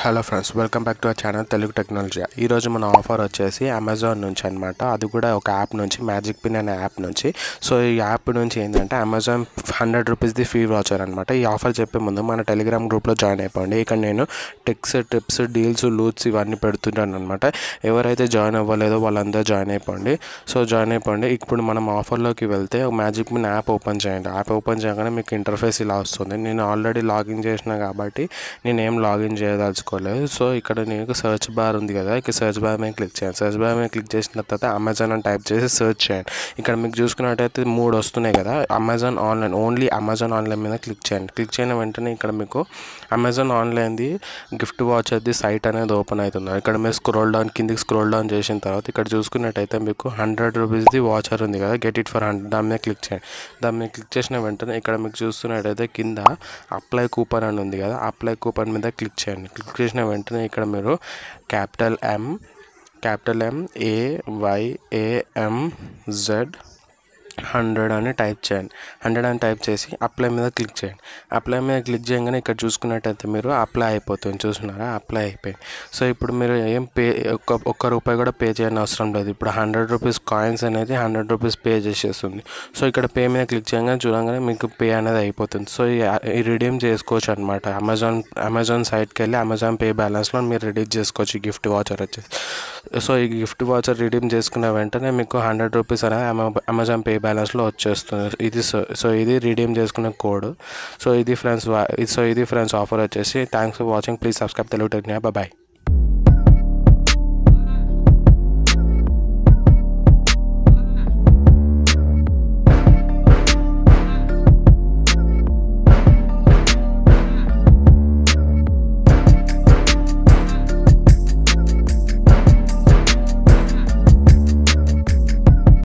hello friends welcome back to our channel Telugu technology ఈరోజు మన offer వచ్చేసి అమెజాన్ నుంచి అనమాట అది కూడా ఒక యాప్ నుంచి మ్యాజిక్ పిన్ అనే యాప్ నుంచి సో ఈ యాప్ నుంచి ఏంటంటే అమెజాన్ హండ్రెడ్ రూపీస్ది ఫ్రీ వాచర్ అనమాట ఈ ఆఫర్ చెప్పే ముందు మన టెలిగ్రామ్ గ్రూప్లో జాయిన్ అయిపోండి ఇక్కడ నేను టిక్స్ టిప్స్ డీల్స్ లూట్స్ ఇవన్నీ పెడుతుంటాను అనమాట ఎవరైతే జాయిన్ అవ్వలేదో వాళ్ళందరూ జాయిన్ అయిపోండి సో జాయిన్ అయిపోండి ఇప్పుడు మనం ఆఫర్లోకి వెళ్తే మ్యాజిక్ పిన్ యాప్ ఓపెన్ చేయండి యాప్ ఓపెన్ చేయగానే మీకు ఇంటర్ఫేస్ ఇలా వస్తుంది నేను ఆల్రెడీ లాగిన్ చేసిన కాబట్టి నేనేం లాగిన్ చేయదలుచుకోలేదు సో ఇక్కడ నీకు సెర్చ్ బార్ ఉంది కదా ఇక్కడ సెర్చ్ బార్ మీద క్లిక్ చేయండి సెర్చ్ బార్ మీద క్లిక్ చేసిన తర్వాత అమెజాన్ అని టైప్ చేసి సెర్చ్ చేయండి ఇక్కడ మీకు చూసుకున్నట్టయితే మూడు వస్తున్నాయి కదా Amazon online only Amazon online మీద క్లిక్ చేయండి క్లిక్ చేయడం వెంటనే ఇక్కడ మీకు అమెజాన్ ఆన్లైన్ది గిఫ్ట్ వాచర్ది సైట్ అనేది ఓపెన్ అవుతుంది ఇక్కడ మీరు స్క్రోల్ డౌన్ కిందికి స్క్రోల్ డౌన్ చేసిన తర్వాత ఇక్కడ చూసుకున్నట్టయితే మీకు హండ్రెడ్ రూపీస్ది వాచర్ ఉంది కదా గెట్ ఇట్ ఫర్ హండ్రెడ్ దాని మీద క్లిక్ చేయండి దాని మీద క్లిక్ చేసిన వెంటనే ఇక్కడ మీకు చూస్తున్నట్టయితే కింద అప్లై కూపన్ అని ఉంది కదా అప్లై కూపన్ మీద క్లిక్ చేయండి క్లిక్ చేసిన వెంటనే ఇక్కడ మీరు capital M capital M A Y AM Z hundred అని టైప్ చేయండి హండ్రెడ్ అని టైప్ చేసి అప్లై మీద క్లిక్ చేయండి అప్లై మీద క్లిక్ చేయగానే ఇక్కడ చూసుకున్నట్టయితే మీరు అప్లై అయిపోతుంది చూస్తున్నారా అప్లై అయిపోయింది సో ఇప్పుడు మీరు ఏం పే ఒక్క ఒక్క రూపాయి కూడా పే చేయని అవసరం లేదు ఇప్పుడు హండ్రెడ్ రూపీస్ కాయిన్స్ అనేది హండ్రెడ్ రూపీస్ పే చేసేస్తుంది సో ఇక్కడ పే మీద క్లిక్ చేయగానే చూడగానే మీకు పే అనేది అయిపోతుంది సో ఈ రిడీమ్ చేసుకోవచ్చు అనమాట అమెజాన్ అమెజాన్ సైట్కి వెళ్ళి అమెజాన్ పే బ్యాలెన్స్లో మీరు రిడీమ్ చేసుకోవచ్చు ఈ గిఫ్ట్ వాచర్ వచ్చేసి సో ఈ గిఫ్ట్ వాచర్ రిడీమ్ చేసుకున్న వెంటనే మీకు హండ్రెడ్ రూపీస్ అనేది అమె- అమెజాన్ పే బ్యాలెన్స్లో వచ్చేస్తుంది ఇది సో సో ఇది రిడీమ్ చేసుకునే కోడ్ సో ఇది ఫ్రెండ్స్ సో ఇది ఫ్రెండ్స్ ఆఫర్ వచ్చేసి thanks for watching please subscribe Telugu Technia bye